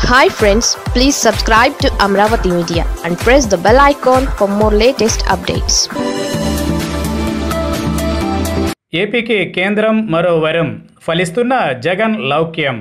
hi friends please subscribe to Amaravati media and press the bell icon for more latest updates ఏపీకి కేంద్రం మరో వరం ఫలిస్తున్న జగన్ లౌక్యం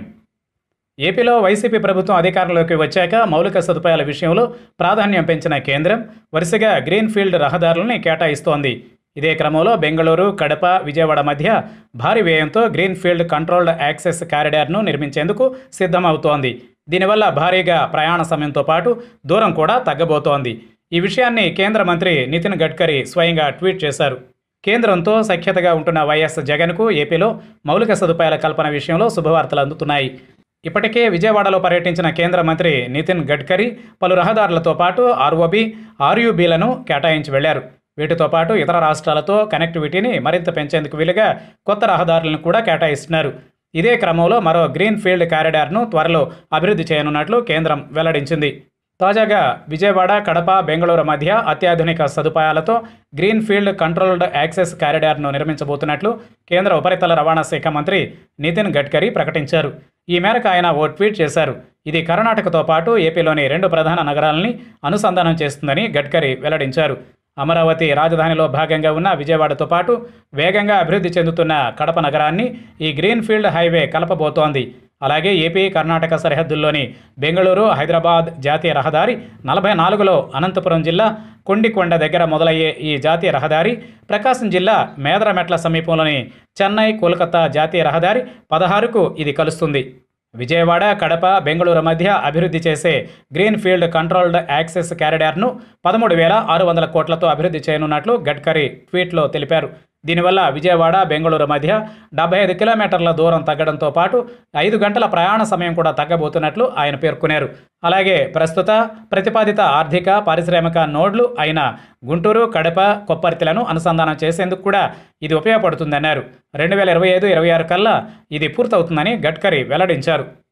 ఏపీలో వైసీపీ ప్రభుత్వం అధికారంలోకి వచ్చాక మౌలిక సదుపాయాల విషయంలో ప్రాధాన్యం పెంచిన కేంద్రం వరుసగా గ్రీన్ఫీల్డ్ రహదారులని కేటాయిస్తోంది ఇదే క్రమంలో బెంగళూరు కడప విజయవాడ మధ్య భారీ వ్యయంతో గ్రీన్ఫీల్డ్ కంట్రోల్డ్ యాక్సెస్ కారిడార్ను నిర్మించేందుకు సిద్ధమవుతోంది దీనివల్ల భారీగా ప్రయాణ సమయంతో పాటు దూరం కూడా తగ్గబోతోంది ఈ విషయాన్ని కేంద్ర మంత్రి నితిన్ గడ్కరీ స్వయంగా ట్వీట్ చేశారు కేంద్రంతో సఖ్యతగా ఉంటున్న వైఎస్ జగన్కు ఏపీలో మౌలిక సదుపాయాల కల్పన విషయంలో శుభవార్తలు అందుతున్నాయి ఇప్పటికే విజయవాడలో పర్యటించిన కేంద్ర మంత్రి నితిన్ గడ్కరీ పలు రహదారులతో పాటు ఆర్ఓబి ఆర్యూబీలను కేటాయించి వెళ్లారు వీటితో పాటు ఇతర రాష్ట్రాలతో కనెక్టివిటీని మరింత పెంచేందుకు వీలుగా కొత్త రహదారులను కూడా కేటాయిస్తున్నారు ఇదే క్రమంలో మరో గ్రీన్ ఫీల్డ్ కారిడార్ను త్వరలో అభివృద్ధి చేయనున్నట్లు కేంద్రం వెల్లడించింది తాజాగా విజయవాడ కడప బెంగళూరు మధ్య అత్యాధునిక సదుపాయాలతో గ్రీన్ ఫీల్డ్ కంట్రోల్డ్ యాక్సెస్ కారిడార్ను నిర్మించబోతున్నట్లు కేంద్ర ఉపరితల రవాణా శాఖ మంత్రి నితిన్ గడ్కరీ ప్రకటించారు ఈ మేరకు ఆయన ఓ ట్వీట్ చేశారు ఇది కర్ణాటకతో పాటు ఏపీలోని రెండు ప్రధాన నగరాలని అనుసంధానం చేస్తుందని గడ్కరీ వెల్లడించారు అమరావతి రాజధానిలో భాగంగా ఉన్న విజయవాడతో పాటు వేగంగా అభివృద్ధి చెందుతున్న కడప నగరాన్ని ఈ గ్రీన్ ఫీల్డ్ హైవే కలపబోతోంది అలాగే ఏపీ కర్ణాటక సరిహద్దుల్లోని బెంగళూరు హైదరాబాద్ జాతీయ రహదారి నలభై నాలుగులో అనంతపురం జిల్లా కొండికొండ దగ్గర మొదలయ్యే ఈ జాతీయ రహదారి ప్రకాశం జిల్లా మేదరమెట్ల సమీపంలోని చెన్నై కోల్కతా జాతీయ రహదారి పదహారుకు ఇది కలుస్తుంది విజయవాడ కడప బెంగళూరు మధ్య అభివృద్ధి చేసే గ్రీన్ ఫీల్డ్ కంట్రోల్డ్ యాక్సెస్ క్యారిడార్ను పదమూడు వేల ఆరు వందల కోట్లతో అభివృద్ధి చేయనున్నట్లు గడ్కరీ ట్వీట్లో తెలిపారు దీనివల్ల విజయవాడ బెంగళూరు మధ్య డెబ్బై ఐదు కిలోమీటర్ల దూరం తగ్గడంతో పాటు ఐదు గంటల ప్రయాణ సమయం కూడా తగ్గబోతున్నట్లు ఆయన పేర్కొన్నారు అలాగే ప్రస్తుత ప్రతిపాదిత ఆర్థిక పారిశ్రామిక నోడ్లు అయిన గుంటూరు కడప కొప్పర్తిలను అనుసంధానం చేసేందుకు కూడా ఇది ఉపయోగపడుతుందన్నారు రెండు వేల ఇరవై ఐదు ఇరవై ఆరు కల్లా ఇది పూర్తవుతుందని గడ్కరీ వెల్లడించారు